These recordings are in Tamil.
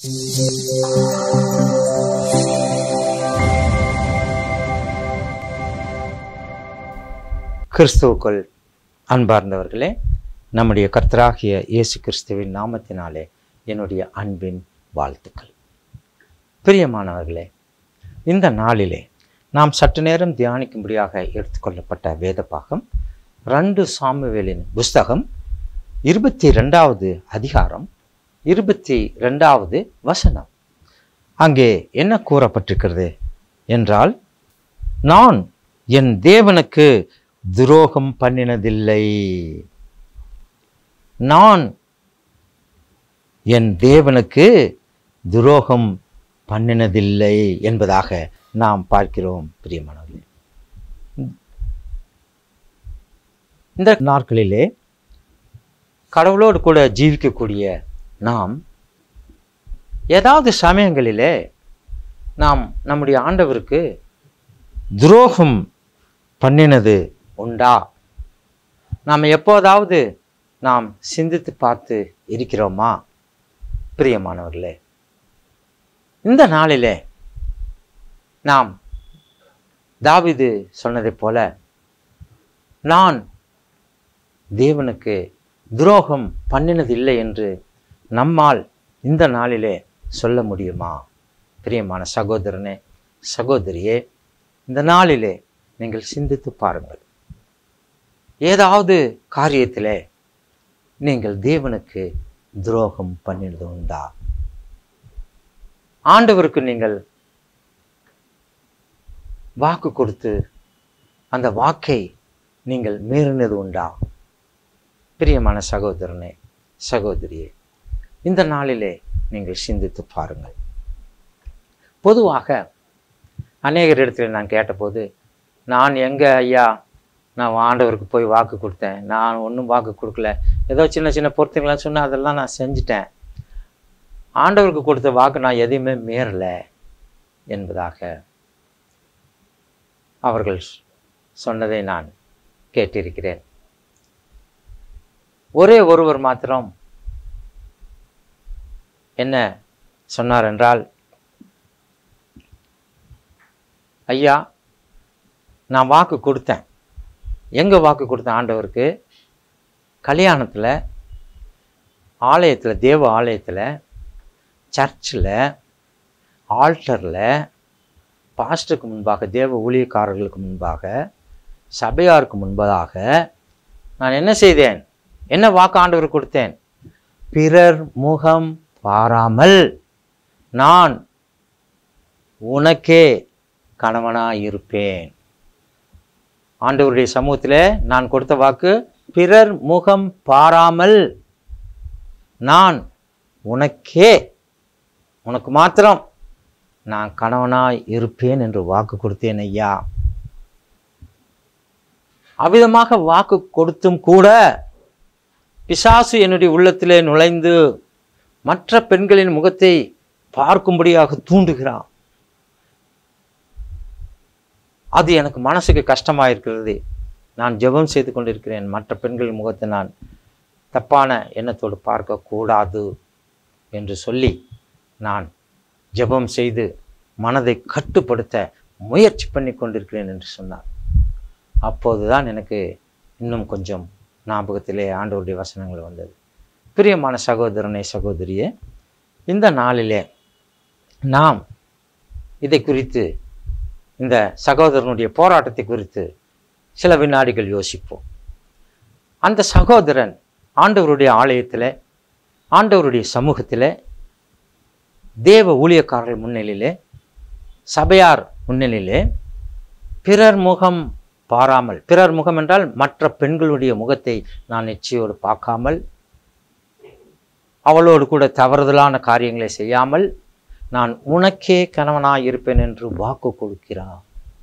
கிறிஸ்துவுக்குள் அன்பார்ந்தவர்களே நம்முடைய கர்த்தராகிய இயேசு கிறிஸ்துவின் நாமத்தினாலே என்னுடைய அன்பின் வாழ்த்துக்கள் பிரியமானவர்களே இந்த நாளிலே நாம் சற்று நேரம் தியானிக்கும்படியாக எடுத்துக்கொள்ளப்பட்ட வேத பாகம் ரெண்டு சாமுவேலின் புஸ்தகம் இருபத்தி ரெண்டாவது அதிகாரம் இருபத்தி ரெண்டாவது வசனம் அங்கே என்ன கூறப்பட்டிருக்கிறது என்றால் நான் என் தேவனுக்கு துரோகம் பண்ணினதில்லை நான் என் தேவனுக்கு துரோகம் பண்ணினதில்லை என்பதாக நாம் பார்க்கிறோம் பிரியமானவர்களே இந்த நாட்களிலே கடவுளோடு கூட ஜீவிக்கக்கூடிய நாம் ஏதாவது சமயங்களிலே நாம் நம்முடைய ஆண்டவருக்கு துரோகம் பண்ணினது உண்டா நாம் எப்போதாவது நாம் சிந்தித்து பார்த்து இருக்கிறோமா பிரியமானவர்களே இந்த நாளிலே நாம் தாவிது சொன்னதைப் போல நான் தேவனுக்கு துரோகம் பண்ணினதில்லை என்று நம்மால் இந்த நாளிலே சொல்ல முடியுமா பிரியமான சகோதரனே சகோதரியே இந்த நாளிலே நீங்கள் சிந்தித்து பாருங்கள் ஏதாவது காரியத்திலே நீங்கள் தேவனுக்கு துரோகம் பண்ணினது உண்டா ஆண்டவருக்கு நீங்கள் வாக்கு கொடுத்து அந்த வாக்கை நீங்கள் மீறினது உண்டா பிரியமான சகோதரனே சகோதரியே இந்த நாளிலே நீங்கள் சிந்தித்து பாருங்கள் பொதுவாக அநேகர் இடத்துல நான் கேட்டபோது நான் எங்கே ஐயா நான் ஆண்டவருக்கு போய் வாக்கு கொடுத்தேன் நான் ஒன்றும் வாக்கு கொடுக்கல ஏதோ சின்ன சின்ன பொருத்தங்கள்லாம் சொன்னால் அதெல்லாம் நான் செஞ்சிட்டேன் ஆண்டவருக்கு கொடுத்த வாக்கு நான் எதையுமே மீறலை என்பதாக அவர்கள் சொன்னதை நான் கேட்டிருக்கிறேன் ஒரே ஒருவர் மாத்திரம் என்ன சொன்னார் என்றால் ஐயா நான் வாக்கு கொடுத்தேன் எங்கே வாக்கு கொடுத்தேன் ஆண்டவருக்கு கல்யாணத்தில் ஆலயத்தில் தேவ ஆலயத்தில் சர்ச்சில் ஆல்டரில் பாஸ்டருக்கு முன்பாக தேவ ஊழியக்காரர்களுக்கு முன்பாக சபையாருக்கு முன்பதாக நான் என்ன செய்தேன் என்ன வாக்கு ஆண்டவர் கொடுத்தேன் பிறர் முகம் பாராமல் நான் உனக்கே கணவனாக இருப்பேன் ஆண்டவருடைய சமூகத்தில் நான் கொடுத்த வாக்கு பிறர் முகம் பாராமல் நான் உனக்கே உனக்கு மாத்திரம் நான் கணவனாய் இருப்பேன் என்று வாக்கு கொடுத்தேன் ஐயா அவ்விதமாக வாக்கு கொடுத்தும் கூட பிசாசு என்னுடைய உள்ளத்திலே நுழைந்து மற்ற பெண்களின் முகத்தை பார்க்கும்படியாக தூண்டுகிறான் அது எனக்கு மனசுக்கு கஷ்டமாக இருக்கிறது நான் ஜெபம் செய்து கொண்டிருக்கிறேன் மற்ற பெண்கள் முகத்தை நான் தப்பான எண்ணத்தோடு பார்க்கக்கூடாது என்று சொல்லி நான் ஜெபம் செய்து மனதை கட்டுப்படுத்த முயற்சி பண்ணி கொண்டிருக்கிறேன் என்று சொன்னார் அப்போதுதான் எனக்கு இன்னும் கொஞ்சம் ஞாபகத்திலே ஆண்டவருடைய வசனங்கள் வந்தது பிரியமான சகோதரனை சகோதரியே இந்த நாளிலே நாம் இதை குறித்து இந்த சகோதரனுடைய போராட்டத்தை குறித்து சில வினாடிகள் யோசிப்போம் அந்த சகோதரன் ஆண்டவருடைய ஆலயத்தில் ஆண்டவருடைய சமூகத்தில் தேவ ஊழியக்காரர்கள் முன்னிலையிலே சபையார் முன்னிலையிலே பிறர் முகம் பாராமல் பிறர் முகம் என்றால் மற்ற பெண்களுடைய முகத்தை நான் நிச்சயோடு பார்க்காமல் அவளோடு கூட தவறுதலான காரியங்களை செய்யாமல் நான் உனக்கே கணவனாய் இருப்பேன் என்று வாக்கு கொடுக்கிறார்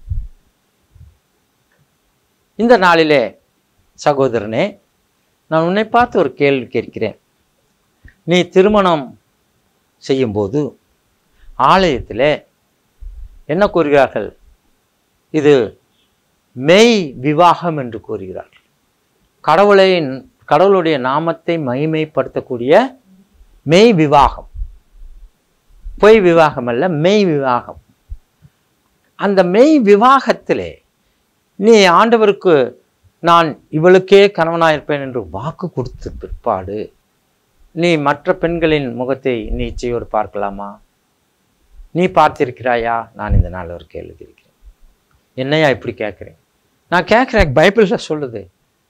இந்த நாளிலே சகோதரனே நான் உன்னை பார்த்து ஒரு கேள்வி கேட்கிறேன் நீ திருமணம் செய்யும்போது ஆலயத்தில் என்ன கூறுகிறார்கள் இது மெய் விவாகம் என்று கூறுகிறார்கள் கடவுளை கடவுளுடைய நாமத்தை மகிமைப்படுத்தக்கூடிய மெய் விவாகம் பொய் விவாகம் அல்ல மெய் விவாகம் அந்த மெய் விவாகத்திலே நீ ஆண்டவருக்கு நான் இவளுக்கே கணவனாயிருப்பேன் என்று வாக்கு கொடுத்த பிற்பாடு நீ மற்ற பெண்களின் முகத்தை நீ இச்சையோடு பார்க்கலாமா நீ பார்த்திருக்கிறாயா நான் இந்த நாள் ஒரு எழுதியிருக்கிறேன் என்னையா இப்படி கேட்குறேன் நான் கேட்குறேன் பைபிளில் சொல்லுது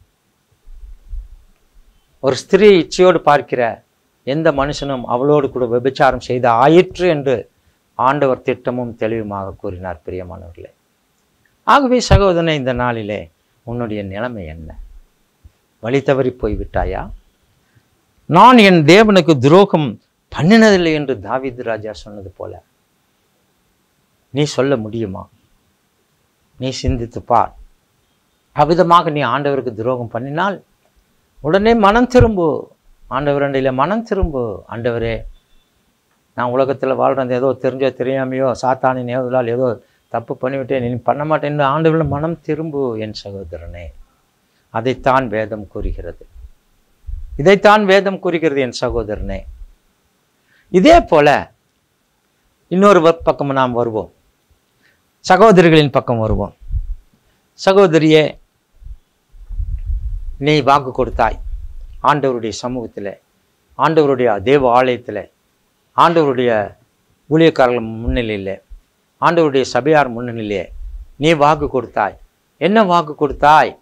ஒரு ஸ்திரீ இச்சையோடு பார்க்கிற எந்த மனுஷனும் அவளோடு கூட விபச்சாரம் செய்த ஆயிற்று என்று ஆண்டவர் திட்டமும் தெளிவுமாக கூறினார் பிரியமானவர்களே ஆகவே சகோதரனை இந்த நாளிலே உன்னுடைய நிலைமை என்ன வழி தவறி போய்விட்டாயா நான் என் தேவனுக்கு துரோகம் பண்ணினதில்லை என்று தாவீது ராஜா சொன்னது போல நீ சொல்ல முடியுமா நீ சிந்தித்து பார் அவ்விதமாக நீ ஆண்டவருக்கு துரோகம் பண்ணினால் உடனே மனம் திரும்பு ஆண்டவரண்டையில் மனம் திரும்பு ஆண்டவரே நான் உலகத்தில் வாழ்கிறது ஏதோ தெரிஞ்சோ தெரியாமையோ சாத்தானின் ஏவலால் ஏதோ தப்பு பண்ணிவிட்டேன் நீ பண்ண மாட்டேன்னு ஆண்டவரில் மனம் திரும்பு என் சகோதரனே அதைத்தான் வேதம் கூறுகிறது இதைத்தான் வேதம் கூறுகிறது என் சகோதரனே இதே போல இன்னொரு வ- பக்கம் நாம் வருவோம் சகோதரிகளின் பக்கம் வருவோம் சகோதரியே நீ வாக்கு கொடுத்தாய் ஆண்டவருடைய சமூகத்தில் ஆண்டவருடைய தேவ ஆலயத்தில் ஆண்டவருடைய ஊழியக்காரர்கள் முன்னிலையில் ஆண்டவருடைய சபையார் முன்னிலையிலே நீ வாக்கு கொடுத்தாய் என்ன வாக்கு கொடுத்தாய்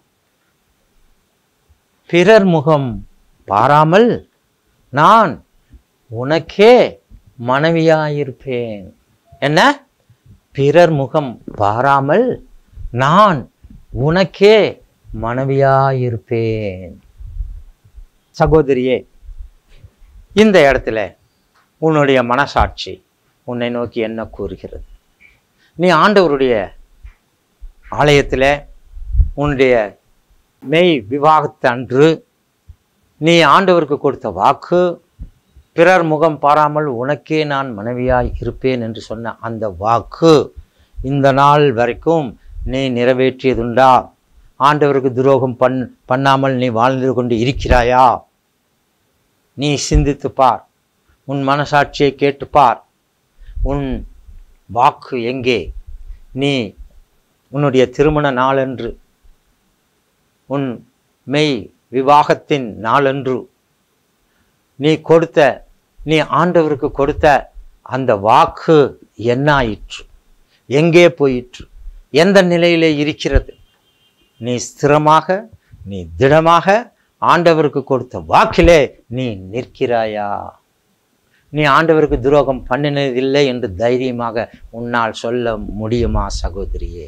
பிறர் முகம் பாராமல் நான் உனக்கே மனைவியாயிருப்பேன் என்ன பிறர் முகம் பாராமல் நான் உனக்கே மனைவியாயிருப்பேன் சகோதரியே இந்த இடத்துல உன்னுடைய மனசாட்சி உன்னை நோக்கி என்ன கூறுகிறது நீ ஆண்டவருடைய ஆலயத்தில் உன்னுடைய மெய் விவாகத்து அன்று நீ ஆண்டவருக்கு கொடுத்த வாக்கு பிறர் முகம் பாராமல் உனக்கே நான் மனைவியாய் இருப்பேன் என்று சொன்ன அந்த வாக்கு இந்த நாள் வரைக்கும் நீ நிறைவேற்றியதுண்டா ஆண்டவருக்கு துரோகம் பண் பண்ணாமல் நீ வாழ்ந்து கொண்டு இருக்கிறாயா நீ சிந்தித்து பார் உன் மனசாட்சியை கேட்டு பார் உன் வாக்கு எங்கே நீ உன்னுடைய திருமண நாளன்று உன் மெய் விவாகத்தின் நாளன்று நீ கொடுத்த நீ ஆண்டவருக்கு கொடுத்த அந்த வாக்கு என்ன ஆயிற்று எங்கே போயிற்று எந்த நிலையிலே இருக்கிறது நீ ஸ்திரமாக நீ திடமாக ஆண்டவருக்கு கொடுத்த வாக்கிலே நீ நிற்கிறாயா நீ ஆண்டவருக்கு துரோகம் பண்ணினதில்லை என்று தைரியமாக உன்னால் சொல்ல முடியுமா சகோதரியே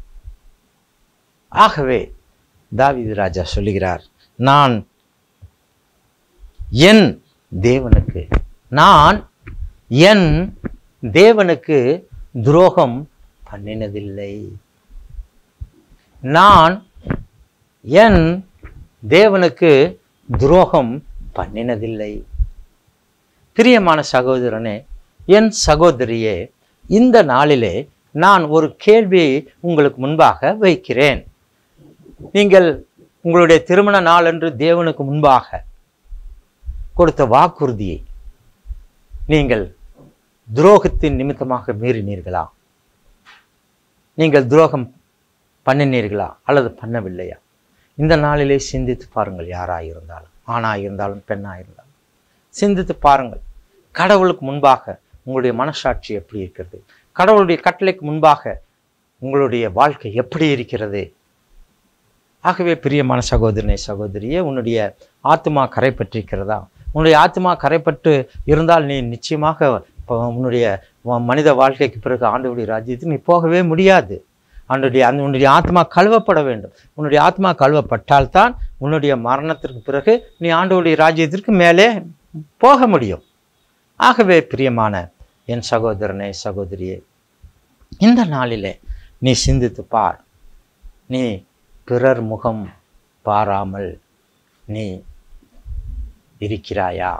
ஆகவே தாவீது ராஜா சொல்லுகிறார் நான் என் தேவனுக்கு நான் என் தேவனுக்கு துரோகம் பண்ணினதில்லை நான் என் தேவனுக்கு துரோகம் பண்ணினதில்லை பிரியமான சகோதரனே என் சகோதரியே இந்த நாளிலே நான் ஒரு கேள்வியை உங்களுக்கு முன்பாக வைக்கிறேன் நீங்கள் உங்களுடைய திருமண நாளன்று தேவனுக்கு முன்பாக கொடுத்த வாக்குறுதியை நீங்கள் துரோகத்தின் நிமித்தமாக மீறினீர்களா நீங்கள் துரோகம் பண்ணினீர்களா அல்லது பண்ணவில்லையா இந்த நாளிலே சிந்தித்து பாருங்கள் யாராக இருந்தாலும் ஆணாக இருந்தாலும் பெண்ணாக இருந்தாலும் சிந்தித்து பாருங்கள் கடவுளுக்கு முன்பாக உங்களுடைய மனசாட்சி எப்படி இருக்கிறது கடவுளுடைய கட்டளைக்கு முன்பாக உங்களுடைய வாழ்க்கை எப்படி இருக்கிறது ஆகவே பிரியமான சகோதரனே சகோதரியே உன்னுடைய ஆத்மா கரைப்பற்றிருக்கிறதா உன்னுடைய ஆத்மா கரைப்பட்டு இருந்தால் நீ நிச்சயமாக இப்போ உன்னுடைய வ- மனித வாழ்க்கைக்கு பிறகு ஆண்டவருடைய ராஜ்யத்துக்கு நீ போகவே முடியாது ஆண்டுடைய அந்த உன்னுடைய ஆத்மா கழுவப்பட வேண்டும் உன்னுடைய ஆத்மா கழுவப்பட்டால்தான் உன்னுடைய மரணத்திற்கு பிறகு நீ ஆண்டவருடைய ராஜ்யத்திற்கு மேலே போக முடியும் ஆகவே பிரியமான என் சகோதரனே சகோதரியே இந்த நாளிலே நீ சிந்தித்து பார் நீ பிறர் முகம் பாராமல் நீ இருக்கிறாயா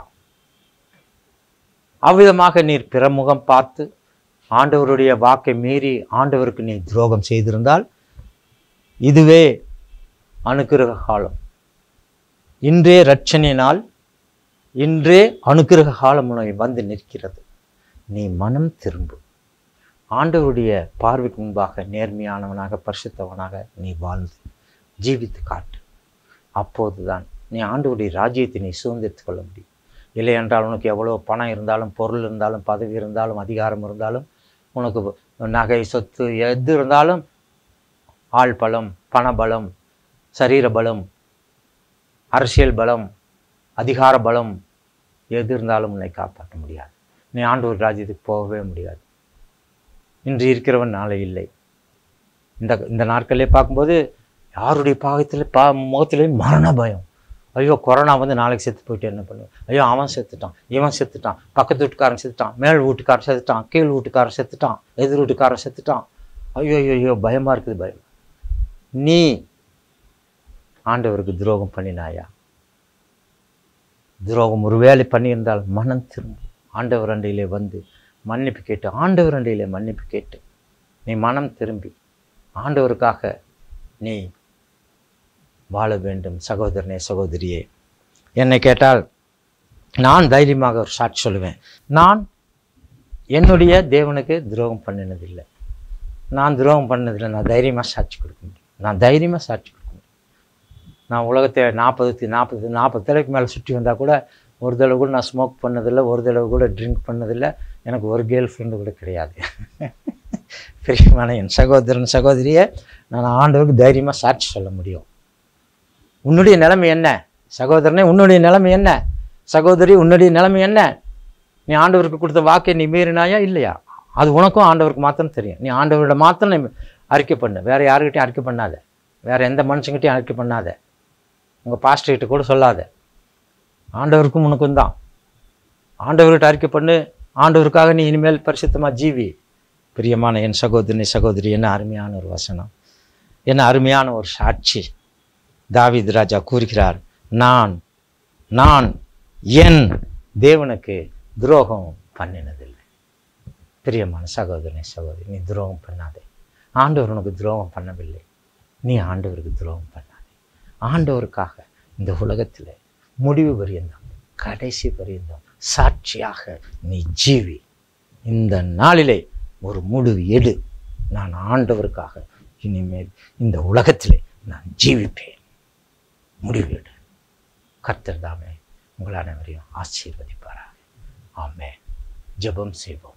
அவ்விதமாக நீர் பிற முகம் பார்த்து ஆண்டவருடைய வாக்கை மீறி ஆண்டவருக்கு நீ துரோகம் செய்திருந்தால் இதுவே அனுக்கிரக காலம் இன்றே ரட்சணினால் இன்றே அனுக்கிரக காலம் உனக்கு வந்து நிற்கிறது நீ மனம் திரும்பு ஆண்டவருடைய பார்வைக்கு முன்பாக நேர்மையானவனாக பரிசுத்தவனாக நீ வாழ்ந்து ஜீவித்து காட்டு அப்போதுதான் நீ ஆண்டவருடைய ராஜ்யத்தை நீ சுதந்திரித்துக் கொள்ள முடியும் இல்லை என்றால் உனக்கு எவ்வளோ பணம் இருந்தாலும் பொருள் இருந்தாலும் பதவி இருந்தாலும் அதிகாரம் இருந்தாலும் உனக்கு நகை சொத்து எது இருந்தாலும் ஆள் பலம் பணபலம் சரீர பலம் அரசியல் பலம் அதிகார பலம் எது இருந்தாலும் உன்னை காப்பாற்ற முடியாது நீ ஆண்டவர் ராஜ்யத்துக்கு போகவே முடியாது இன்று இருக்கிறவன் நாளை இல்லை இந்த இந்த நாட்களிலே பார்க்கும்போது யாருடைய பாகத்தில் பா முகத்திலே மரண பயம் ஐயோ கொரோனா வந்து நாளைக்கு செத்து போயிட்டு என்ன பண்ணுவேன் ஐயோ அவன் செத்துட்டான் இவன் செத்துட்டான் பக்கத்து வீட்டுக்காரன் செத்துட்டான் மேல் வீட்டுக்காரன் செத்துட்டான் கீழ் வீட்டுக்காரன் செத்துட்டான் எதிர் வீட்டுக்காரன் செத்துட்டான் ஐயோ ஐயோ ஐயோ பயமாக இருக்குது பயம் நீ ஆண்டவருக்கு துரோகம் பண்ணினாயா துரோகம் ஒருவேளை பண்ணியிருந்தால் மனம் திரும்பும் ஆண்டவர் அண்டையிலே வந்து மன்னிப்பு கேட்டு ஆண்டவர் அண்டையிலே மன்னிப்பு கேட்டு நீ மனம் திரும்பி ஆண்டவருக்காக நீ வாழ வேண்டும் சகோதரனே சகோதரியே என்னை கேட்டால் நான் தைரியமாக ஒரு சாட்சி சொல்லுவேன் நான் என்னுடைய தேவனுக்கு துரோகம் பண்ணினதில்லை நான் துரோகம் பண்ணதில்லை நான் தைரியமாக சாட்சி கொடுக்க முடியும் நான் தைரியமாக சாட்சி கொடுக்க முடியும் நான் உலகத்தை நாற்பது நாற்பது நாற்பது தடவைக்கு மேலே சுற்றி வந்தால் கூட ஒரு தடவை கூட நான் ஸ்மோக் பண்ணதில்லை ஒரு தடவை கூட ட்ரிங்க் பண்ணதில்லை எனக்கு ஒரு கேர்ள் ஃப்ரெண்டு கூட கிடையாது பிரியமான என் சகோதரன் சகோதரியை நான் ஆண்டவருக்கு தைரியமாக சாட்சி சொல்ல முடியும் உன்னுடைய நிலைமை என்ன சகோதரனே உன்னுடைய நிலைமை என்ன சகோதரி உன்னுடைய நிலைமை என்ன நீ ஆண்டவருக்கு கொடுத்த வாக்கை நீ மீறினாயா இல்லையா அது உனக்கும் ஆண்டவருக்கு மாத்திரம் தெரியும் நீ ஆண்டவரோட மாத்திரம் நீ அறிக்கை பண்ணு வேறு யாருக்கிட்டையும் அறிக்கை பண்ணாத வேறு எந்த மனுஷங்கிட்டையும் அறிக்கை பண்ணாத உங்கள் பாஸ்டர்கிட்ட கூட சொல்லாத ஆண்டவருக்கும் உனக்கும் தான் ஆண்டவர்கிட்ட அறிக்கை பண்ணு ஆண்டவருக்காக நீ இனிமேல் பரிசுத்தமாக ஜீவி பிரியமான என் சகோதரி சகோதரி என்ன அருமையான ஒரு வசனம் என்ன அருமையான ஒரு சாட்சி தாவீது ராஜா கூறுகிறார் நான் நான் என் தேவனுக்கு துரோகம் பண்ணினதில்லை பிரியமான சகோதரனை சகோதரி நீ துரோகம் பண்ணாதே ஆண்டவர் உனக்கு துரோகம் பண்ணவில்லை நீ ஆண்டவருக்கு துரோகம் பண்ணாதே ஆண்டவருக்காக இந்த உலகத்தில் முடிவு பரியந்தம் கடைசி பரியந்தம் சாட்சியாக நீ ஜீவி இந்த நாளிலே ஒரு முடிவு எடு நான் ஆண்டவருக்காக இனிமேல் இந்த உலகத்திலே நான் ஜீவிப்பேன் முடிவு எடு கர்த்தர் தாமே உங்கள் அனைவரையும் ஆசீர்வதிப்பாராக ஆமே ஜெபம் செய்வோமாக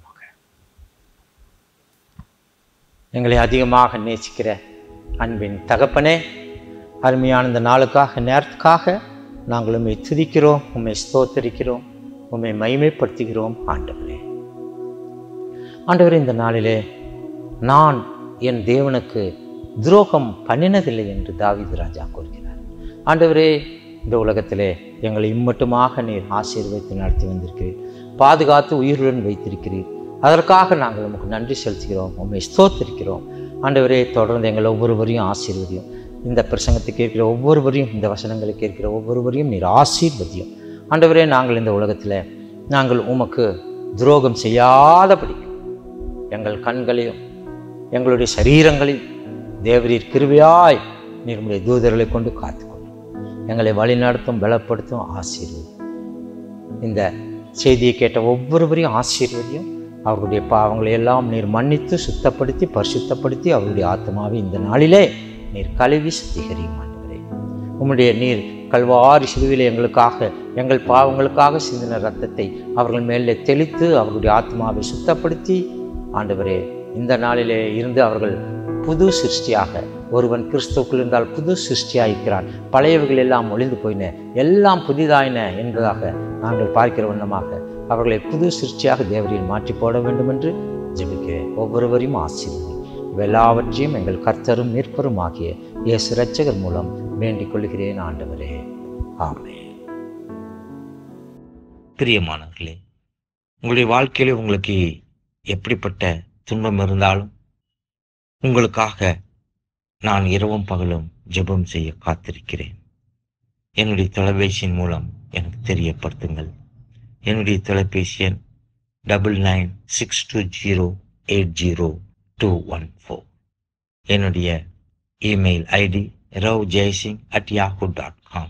எங்களை அதிகமாக நேசிக்கிற அன்பின் தகப்பனே அருமையான இந்த நாளுக்காக நேரத்துக்காக நாங்கள் உண்மை துதிக்கிறோம் உண்மை ஸ்தோத்தரிக்கிறோம் உண்மை மைமைப்படுத்துகிறோம் ஆண்டவரே ஆண்டவரே இந்த நாளிலே நான் என் தேவனுக்கு துரோகம் பண்ணினதில்லை என்று தாவீது ராஜா கூறுகிறார் ஆண்டவரே இந்த உலகத்திலே எங்களை இம்மட்டுமாக நீர் ஆசீர்வதித்து நடத்தி வந்திருக்கிறீர் பாதுகாத்து உயிருடன் வைத்திருக்கிறீர் அதற்காக நாங்கள் உமக்கு நன்றி செலுத்துகிறோம் உண்மை ஸ்தோத்திருக்கிறோம் ஆண்டவரே தொடர்ந்து எங்களை ஒவ்வொருவரையும் ஆசீர்வதியும் இந்த பிரசங்கத்தை கேட்கிற ஒவ்வொருவரையும் இந்த வசனங்களை கேட்கிற ஒவ்வொருவரையும் நீர் ஆசீர்வதியும் ஆண்டவரே நாங்கள் இந்த உலகத்தில் நாங்கள் உமக்கு துரோகம் செய்யாதபடி எங்கள் கண்களையும் எங்களுடைய சரீரங்களையும் தேவரீர் கிருபையாய் நீர்முடைய தூதர்களை கொண்டு காத்துக்கொள்ளும் எங்களை வழிநடத்தும் பலப்படுத்தும் ஆசீர்வதி இந்த செய்தியை கேட்ட ஒவ்வொருவரையும் ஆசீர்வதியும் அவர்களுடைய பாவங்களை எல்லாம் நீர் மன்னித்து சுத்தப்படுத்தி பரிசுத்தப்படுத்தி அவருடைய ஆத்மாவை இந்த நாளிலே நீர் கழுவி சுத்திகரியும் ஆண்டவரே உம்முடைய நீர் கல்வாரி சிலுவையில் எங்களுக்காக எங்கள் பாவங்களுக்காக சிந்தின ரத்தத்தை அவர்கள் மேலே தெளித்து அவர்களுடைய ஆத்மாவை சுத்தப்படுத்தி ஆண்டவரே இந்த நாளிலே இருந்து அவர்கள் புது சிருஷ்டியாக ஒருவன் கிறிஸ்துவுக்குள் இருந்தால் புது சிருஷ்டியாக இருக்கிறான் பழையவைகள் எல்லாம் ஒளிந்து போயின எல்லாம் புதிதாயின என்பதாக நாங்கள் பார்க்கிற வண்ணமாக அவர்களை புது சிருஷ்டியாக தேவரில் மாற்றி போட வேண்டும் என்று ஜெபிக்கிறேன் ஒவ்வொருவரையும் ஆசீர்வதி எல்லாவற்றையும் எங்கள் கர்த்தரும் மீட்பரும் ஆகிய இயேசு இரட்சகர் மூலம் வேண்டிக் கொள்கிறேன் ஆண்டவரே ஆமே பிரியமானவர்களே உங்களுடைய வாழ்க்கையில உங்களுக்கு எப்படிப்பட்ட துன்பம் இருந்தாலும் உங்களுக்காக நான் இரவும் பகலும் ஜெபம் செய்ய காத்திருக்கிறேன் என்னுடைய தொலைபேசியின் மூலம் எனக்கு தெரியப்படுத்துங்கள் என்னுடைய தொலைபேசி எண் double nine six two zero eight zero two one four என்னுடைய email ID Rav Jaisingh at Yahoo dot com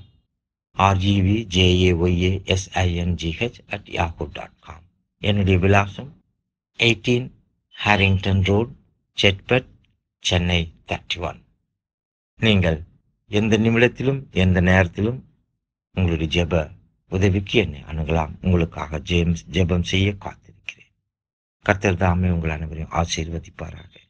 R G V J A Y A S I N G H at Yahoo dot com என்னுடைய விலாசம் eighteen Harrington road Chetpet Chennai thirty one நீங்கள் எந்த நிமிடத்திலும் எந்த நேரத்திலும் உங்களுடைய ஜெப உதவிக்கு என்னை அணுகலாம் உங்களுக்காக ஜேம்ஸ் ஜெபம் செய்ய காத்திருக்கிறேன் கர்த்தர் தாமே உங்கள் அனைவரையும் ஆசீர்வதிப்பாராக